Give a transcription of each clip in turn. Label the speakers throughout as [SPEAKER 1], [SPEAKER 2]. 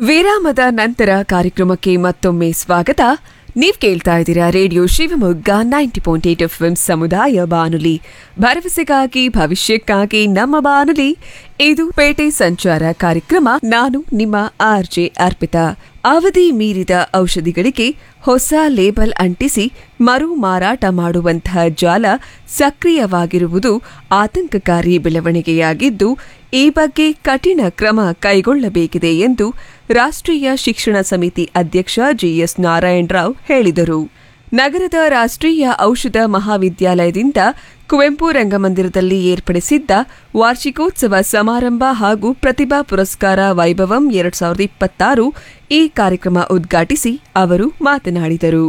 [SPEAKER 1] ವಿರಾಮದ ನಂತರ ಕಾರ್ಯಕ್ರಮಕ್ಕೆ ಮತ್ತೊಮ್ಮೆ ಸ್ವಾಗತ ನೀವ್ ಕೇಳ್ತಾ ಇದ್ದೀರಾ radio Shivamogga ninety point eight F ಸಮುದಾಯ ಬಾನುಲಿ ಭರವಸೆಗಾಗಿ ಭವಿಷ್ಯಕ್ಕಾಗಿ ನಮ್ಮ ಬಾನುಲಿ ಇದು ಪೇಟೆ ಸಂಚಾರ ಕಾರ್ಯಕ್ರಮ ನಾನು ನಿಮ್ಮ ಆರ್ ಜೆ ಅರ್ಪಿತಾ ಅವಧಿ ಮೀರಿದ ಔಷಧಿಗಳಿಗೆ ಹೊಸ ಲೇಬಲ್ ಅಂಟಿಸಿ ಮರು ಮಾರಾಟ ಮಾಡುವಂತಹ ಜಾಲ ಸಕ್ರಿಯವಾಗಿರುವುದು ಆತಂಕಕಾರಿ ಬೆಳವಣಿಗೆಯಾಗಿದ್ದು ಈ ಬಗ್ಗೆ ಕಠಿಣ ಕ್ರಮ ಕೈಗೊಳ್ಳಬೇಕಿದೆ ಎಂದು ರಾಷ್ಟ್ರೀಯ ಶಿಕ್ಷಣ ಸಮಿತಿ ಅಧ್ಯಕ್ಷ ಜಿಎಸ್ ನಾರಾಯಣರಾವ್ ಹೇಳಿದರು ನಗರದ ರಾಷ್ಟ್ರೀಯ ಔಷಧ ಮಹಾವಿದ್ಯಾಲಯದಿಂದ ಕುವೆಂಪು ರಂಗಮಂದಿರದಲ್ಲಿ ಏರ್ಪಡಿಸಿದ್ದ ವಾರ್ಷಿಕೋತ್ಸವ ಸಮಾರಂಭ ಹಾಗೂ ಪ್ರತಿಭಾ ಪುರಸ್ಕಾರ ವೈಭವಂ ಎರಡ್ ಸಾವಿರದ ಇಪ್ಪತ್ತಾರು ಈ ಕಾರ್ಯಕ್ರಮ ಉದ್ಘಾಟಿಸಿ ಅವರು ಮಾತನಾಡಿದರು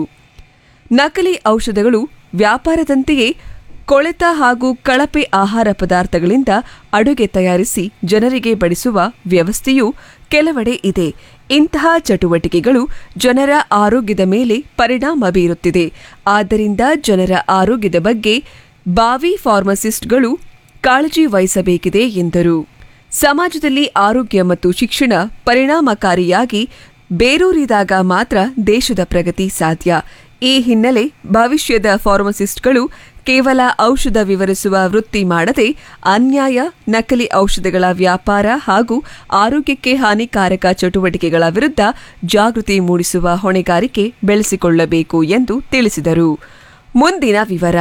[SPEAKER 1] ನಕಲಿ ಔಷಧಗಳು ವ್ಯಾಪಾರದಂತೆಯೇ ಕೊಳೆತ ಹಾಗೂ ಕಳಪೆ ಆಹಾರ ಪದಾರ್ಥಗಳಿಂದ ಅಡುಗೆ ತಯಾರಿಸಿ ಜನರಿಗೆ ಬಡಿಸುವ ವ್ಯವಸ್ಥೆಯೂ ಕೆಲವೆಡೆ ಇದೆ ಇಂತಹ ಚಟುವಟಿಕೆಗಳು ಜನರ ಆರೋಗ್ಯದ ಮೇಲೆ ಪರಿಣಾಮ ಬೀರುತ್ತಿದೆ ಆದ್ದರಿಂದ ಜನರ ಆರೋಗ್ಯದ ಬಗ್ಗೆ ಬಾವಿ ಫಾರ್ಮಸಿಸ್ಟ್ಗಳು ಕಾಳಜಿ ವಹಿಸಬೇಕಿದೆ ಎಂದರು ಸಮಾಜದಲ್ಲಿ ಆರೋಗ್ಯ ಮತ್ತು ಶಿಕ್ಷಣ ಪರಿಣಾಮಕಾರಿಯಾಗಿ ಬೇರೂರಿದಾಗ ಮಾತ್ರ ದೇಶದ ಪ್ರಗತಿ ಸಾಧ್ಯ ಈ ಹಿನ್ನೆಲೆ ಭವಿಷ್ಯದ ಫಾರ್ಮಸಿಸ್ಟ್ಗಳು ಕೇವಲ ಔಷಧ ವಿವರಿಸುವ ವೃತ್ತಿ ಮಾಡದೆ ಅನ್ಯಾಯ ನಕಲಿ ಔಷಧಗಳ ವ್ಯಾಪಾರ ಹಾಗೂ ಆರೋಗ್ಯಕ್ಕೆ ಹಾನಿಕಾರಕ ಚಟುವಟಿಕೆಗಳ ವಿರುದ್ಧ ಜಾಗೃತಿ ಮೂಡಿಸುವ ಹೊಣೆಗಾರಿಕೆ ಬೆಳೆಸಿಕೊಳ್ಳಬೇಕು ಎಂದು ತಿಳಿಸಿದರು ಮುಂದಿನ ವಿವರ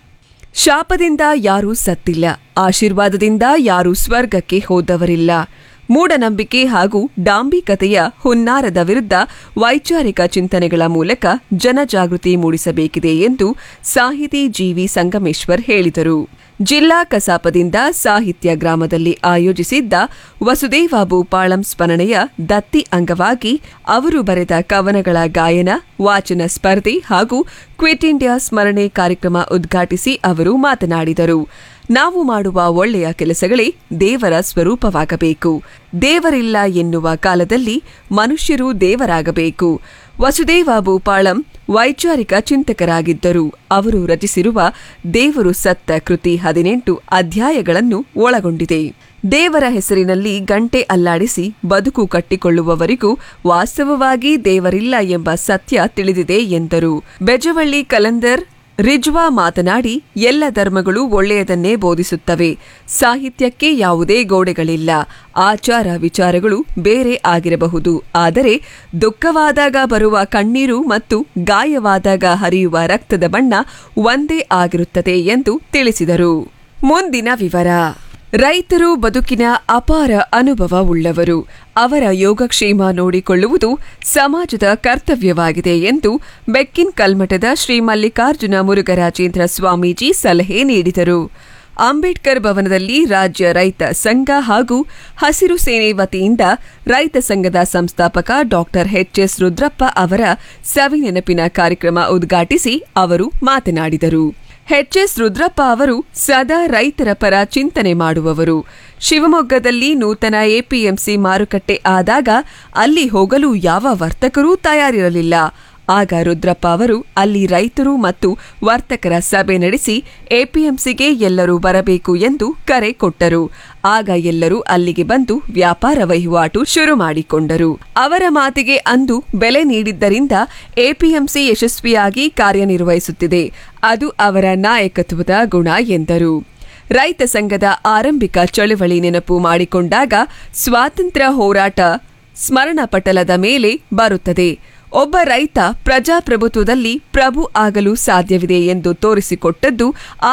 [SPEAKER 1] ಶಾಪದಿಂದ ಯಾರೂ ಸತ್ತಿಲ್ಲ ಆಶೀರ್ವಾದದಿಂದ ಯಾರೂ ಸ್ವರ್ಗಕ್ಕೆ ಹೋದವರಿಲ್ಲ ಮೂಢನಂಬಿಕೆ ಹಾಗೂ ಡಾಂಬಿಕತೆಯ ಹುನ್ನಾರದ ವಿರುದ್ಧ ವೈಚಾರಿಕ ಚಿಂತನೆಗಳ ಮೂಲಕ ಜನಜಾಗೃತಿ ಮೂಡಿಸಬೇಕಿದೆ ಎಂದು ಸಾಹಿತಿ ಜಿವಿ ಸಂಗಮೇಶ್ವರ್ ಹೇಳಿದರು ಜಿಲ್ಲಾ ಕಸಾಪದಿಂದ ಸಾಹಿತ್ಯ ಗ್ರಾಮದಲ್ಲಿ ಆಯೋಜಿಸಿದ್ದ ವಸುದೇವ ಭೂಪಾಳಂ ಸ್ಮರಣೆಯ ದತ್ತಿ ಅಂಗವಾಗಿ ಅವರು ಬರೆದ ಕವನಗಳ ಗಾಯನ ವಾಚನ ಸ್ಪರ್ಧೆ ಹಾಗೂ ಕ್ವಿಟ್ ಇಂಡಿಯಾ ಸ್ಮರಣೆ ಕಾರ್ಯಕ್ರಮ ಉದ್ಘಾಟಿಸಿ ಅವರು ಮಾತನಾಡಿದರು ನಾವು ಮಾಡುವ ಒಳ್ಳೆಯ ಕೆಲಸಗಳೇ ದೇವರ ಸ್ವರೂಪವಾಗಬೇಕು ದೇವರಿಲ್ಲ ಎನ್ನುವ ಕಾಲದಲ್ಲಿ ಮನುಷ್ಯರು ದೇವರಾಗಬೇಕು ವಸುದೇವ ಭೂಪಾಳಂ ವೈಚಾರಿಕ ಚಿಂತಕರಾಗಿದ್ದರು ಅವರು ರಚಿಸಿರುವ ದೇವರು ಸತ್ತ ಕೃತಿ ಹದಿನೆಂಟು ಅಧ್ಯಾಯಗಳನ್ನು ಒಳಗೊಂಡಿದೆ ದೇವರ ಹೆಸರಿನಲ್ಲಿ ಗಂಟೆ ಅಲ್ಲಾಡಿಸಿ ಬದುಕು ಕಟ್ಟಿಕೊಳ್ಳುವವರಿಗೂ ವಾಸ್ತವವಾಗಿ ದೇವರಿಲ್ಲ ಎಂಬ ಸತ್ಯ ತಿಳಿದಿದೆ ಎಂದರು ಬೆಜವಳ್ಳಿ ಕಲಂದರ್ ರಿಜ್ವಾ ಮಾತನಾಡಿ ಎಲ್ಲ ಧರ್ಮಗಳು ಒಳ್ಳೆಯದನ್ನೇ ಬೋಧಿಸುತ್ತವೆ ಸಾಹಿತ್ಯಕ್ಕೆ ಯಾವುದೇ ಗೋಡೆಗಳಿಲ್ಲ ಆಚಾರ ವಿಚಾರಗಳು ಬೇರೆ ಆಗಿರಬಹುದು ಆದರೆ ದುಃಖವಾದಾಗ ಬರುವ ಕಣ್ಣೀರು ಮತ್ತು ಗಾಯವಾದಾಗ ಹರಿಯುವ ರಕ್ತದ ಬಣ್ಣ ಒಂದೇ ಆಗಿರುತ್ತದೆ ಎಂದು ತಿಳಿಸಿದರು ಮುಂದಿನ ವಿವರ ರೈತರು ಬದುಕಿನ ಅಪಾರ ಅನುಭವ ಉಳ್ಳವರು ಅವರ ಯೋಗಕ್ಷೇಮ ನೋಡಿಕೊಳ್ಳುವುದು ಸಮಾಜದ ಕರ್ತವ್ಯವಾಗಿದೆ ಎಂದು ಬೆಕ್ಕಿನ್ ಕಲ್ಮಠದ ಶ್ರೀ ಮಲ್ಲಿಕಾರ್ಜುನ ಮುರುಘರಾಜೇಂದ್ರ ಸ್ವಾಮೀಜಿ ಸಲಹೆ ನೀಡಿದರು ಅಂಬೇಡ್ಕರ್ ಭವನದಲ್ಲಿ ರಾಜ್ಯ ರೈತ ಸಂಘ ಹಾಗೂ ಹಸಿರು ಸೇನೆ ವತಿಯಿಂದ ರೈತ ಸಂಘದ ಸಂಸ್ಥಾಪಕ ಡಾಕ್ಟರ್ ಎಚ್ಎಸ್ ರುದ್ರಪ್ಪ ಅವರ ಸವಿ ನೆನಪಿನ ಕಾರ್ಯಕ್ರಮ ಉದ್ಘಾಟಿಸಿ ಅವರು ಮಾತನಾಡಿದರು ಎಚ್ಎಸ್ ರುದ್ರಪ್ಪ ಅವರು ಸದಾ ರೈತರ ಪರ ಚಿಂತನೆ ಮಾಡುವವರು ಶಿವಮೊಗ್ಗದಲ್ಲಿ ನೂತನ ಎಪಿಎಂಸಿ ಮಾರುಕಟ್ಟೆ ಆದಾಗ ಅಲ್ಲಿ ಹೋಗಲು ಯಾವ ವರ್ತಕರೂ ತಯಾರಿರಲಿಲ್ಲ ಆಗ ರುದ್ರಪ್ಪ ಅವರು ಅಲ್ಲಿ ರೈತರು ಮತ್ತು ವರ್ತಕರ ಸಭೆ ನಡೆಸಿ ಎಪಿಎಂಸಿಗೆ ಎಲ್ಲರೂ ಬರಬೇಕು ಎಂದು ಕರೆ ಕೊಟ್ಟರು ಆಗ ಎಲ್ಲರೂ ಅಲ್ಲಿಗೆ ಬಂದು ವ್ಯಾಪಾರ ವಹಿವಾಟು ಶುರು ಮಾಡಿಕೊಂಡರು ಅವರ ಮಾತಿಗೆ ಅಂದು ಬೆಲೆ ನೀಡಿದ್ದರಿಂದ ಎಪಿಎಂಸಿ ಯಶಸ್ವಿಯಾಗಿ ಕಾರ್ಯನಿರ್ವಹಿಸುತ್ತಿದೆ ಅದು ಅವರ ನಾಯಕತ್ವದ ಗುಣ ಎಂದರು ರೈತ ಸಂಘದ ಆರಂಭಿಕ ಚಳವಳಿ ನೆನಪು ಮಾಡಿಕೊಂಡಾಗ ಸ್ವಾತಂತ್ರ್ಯ ಹೋರಾಟ ಸ್ಮರಣ ಪಟಲದ ಮೇಲೆ ಬರುತ್ತದೆ ಒಬ್ಬ ರೈತ ಪ್ರಜಾಪ್ರಭುತ್ವದಲ್ಲಿ ಪ್ರಭು ಆಗಲು ಸಾಧ್ಯವಿದೆ ಎಂದು ತೋರಿಸಿಕೊಟ್ಟದ್ದು ಆ